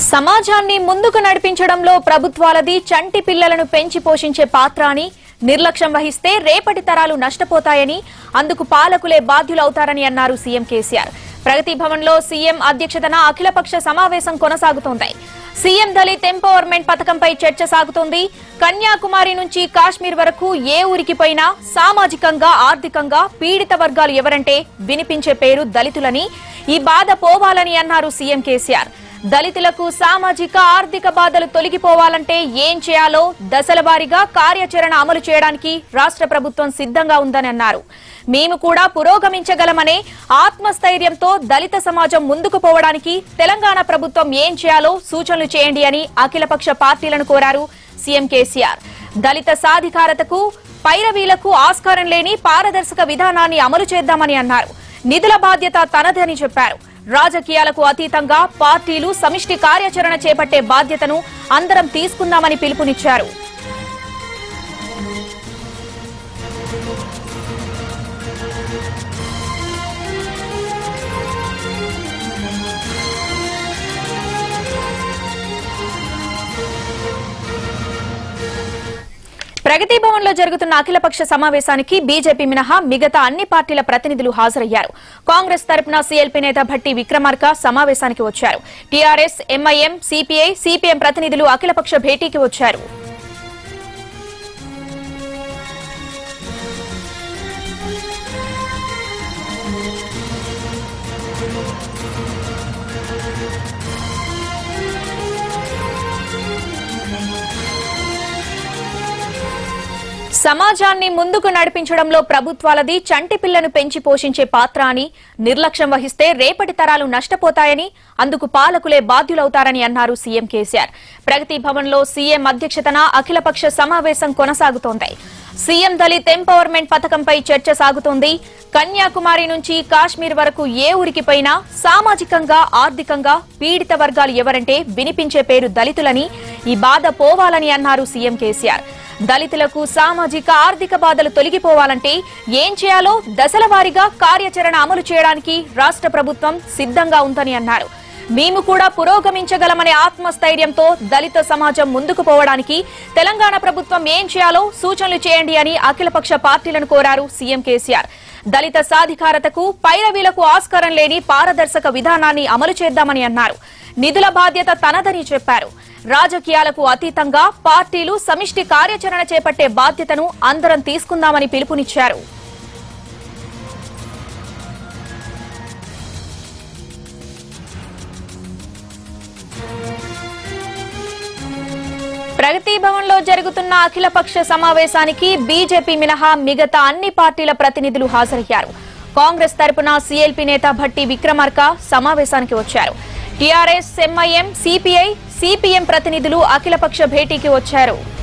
సమాజాన్ని ముందుకు నడిపించడంలో ప్రభుత్వాలది చంటి పిల్లలను పెంచి పోషించే పాత్ర అని నిర్లక్ష్యం వహిస్తే రేపటి తరాలు నష్టపోతాయని అందుకు పాలకులే బాధ్యులవుతారని అన్నారు సీఎం కేసీఆర్ ప్రగతి భవన్లో సీఎం అధ్యక్షతన అఖిలపక్ష సమావేశం కొనసాగుతోంది సీఎం దళిత్ ఎంపవర్మెంట్ పథకంపై చర్చ సాగుతోంది కన్యాకుమారి నుంచి కాశ్మీర్ వరకు ఏ ఊరికి పోయినా సామాజికంగా ఆర్థికంగా పీడిత వర్గాలు ఎవరంటే వినిపించే పేరు దళితులని ఈ బాధ పోవాలని అన్నారు సీఎం కేసీఆర్ దళితులకు సామాజిక ఆర్థిక బాధలు తొలగిపోవాలంటే ఏం చేయాలో దశల వారీగా కార్యాచరణ అమలు చేయడానికి రాష్ట్ర ప్రభుత్వం సిద్ధంగా ఉందని అన్నారు మేము కూడా పురోగమించగలమనే ఆత్మస్థైర్యంతో దళిత సమాజం ముందుకు పోవడానికి తెలంగాణ ప్రభుత్వం ఏం చేయాలో సూచనలు చేయండి అని అఖిలపక్ష పార్టీలను కోరారు సీఎం కేసీఆర్ దళిత సాధికారతకు పైరవీలకు ఆస్కారం లేని పారదర్శక విధానాన్ని అమలు చేద్దామని అన్నారు నిధుల బాధ్యత తనదని చెప్పారు రాజకీయాలకు అతీతంగా పార్టీలు సమిష్టి కార్యాచరణ చేపట్టే బాధ్యతను అందరం తీసుకుందామని పిలుపునిచ్చారు ప్రగతి భవన్ లో జరుగుతున్న అఖిలపక్ష సమావేశానికి బీజేపీ మినహా మిగతా అన్ని పార్టీల ప్రతినిధులు హాజరయ్యారు కాంగ్రెస్ తరపున సీఎల్పీ నేత భట్టి విక్రమార్క సమావేశానికి వచ్చారు టీఆర్ఎస్ ఎంఐఎం సిపిఐ సిపిఎం ప్రతినిధులు అఖిలపక్ష భేటీకి వచ్చారు సమాజాన్ని ముందుకు నడిపించడంలో ప్రభుత్వాలది చంటి పిల్లను పెంచి పోషించే పాత్ర అని నిర్లక్ష్యం వహిస్తే రేపటి తరాలు నష్టపోతాయని అందుకు పాలకులే బాధ్యులవుతారని అన్నారు సీఎం కేసీఆర్ ప్రగతి భవన్ లో సీఎం అధ్యక్షతన అఖిలపక్ష సమావేశం కొనసాగుతోంది సీఎం దళిత్ ఎంపవర్మెంట్ పథకంపై చర్చ సాగుతోంది కన్యాకుమారి నుంచి కాశ్మీర్ వరకు ఏ ఊరికి పోయినా సామాజికంగా ఆర్థికంగా పీడిత వర్గాలు ఎవరంటే వినిపించే పేరు దళితులని ఈ బాధ పోవాలని అన్నారు సీఎం కేసీఆర్ దళితులకు సామాజిక ఆర్థిక బాధలు తొలగిపోవాలంటే ఏం చేయాలో దశల వారీగా కార్యాచరణ అమలు చేయడానికి రాష్ట్ర ప్రభుత్వం సిద్ధంగా ఉందని అన్నారు మేము కూడా పురోగమించగలమనే ఆత్మస్థైర్యంతో దళిత సమాజం ముందుకు పోవడానికి తెలంగాణ ప్రభుత్వం ఏం చేయాలో సూచనలు చేయండి అని అఖిలపక్ష పార్టీలను కోరారు సీఎం కేసీఆర్ దళిత సాధికారతకు పైరవీలకు ఆస్కారం లేని పారదర్శక విధానాన్ని అమలు చేద్దామని అన్నారు నిధుల బాధ్యత తనదని చెప్పారు రాజకీయాలకు అతీతంగా పార్టీలు సమిష్టి కార్యాచరణ చేపట్టే బాధ్యతను అందరం తీసుకుందామని పిలుపునిచ్చారు ప్రగతి భవన్ లో జరుగుతున్న అఖిలపక్ష సమావేశానికి బీజేపీ మినహా మిగతా అన్ని పార్టీల ప్రతినిధులు హాజరయ్యారు కాంగ్రెస్ తరపున సీఎల్పీ నేత భట్టి విక్రమార్క సమావేశానికి వచ్చారు టీఆర్ఎస్ ఎంఐఎం సిపిఐ సిపిఎం ప్రతినిధులు అఖిలపక్ష భేటీకి వచ్చారు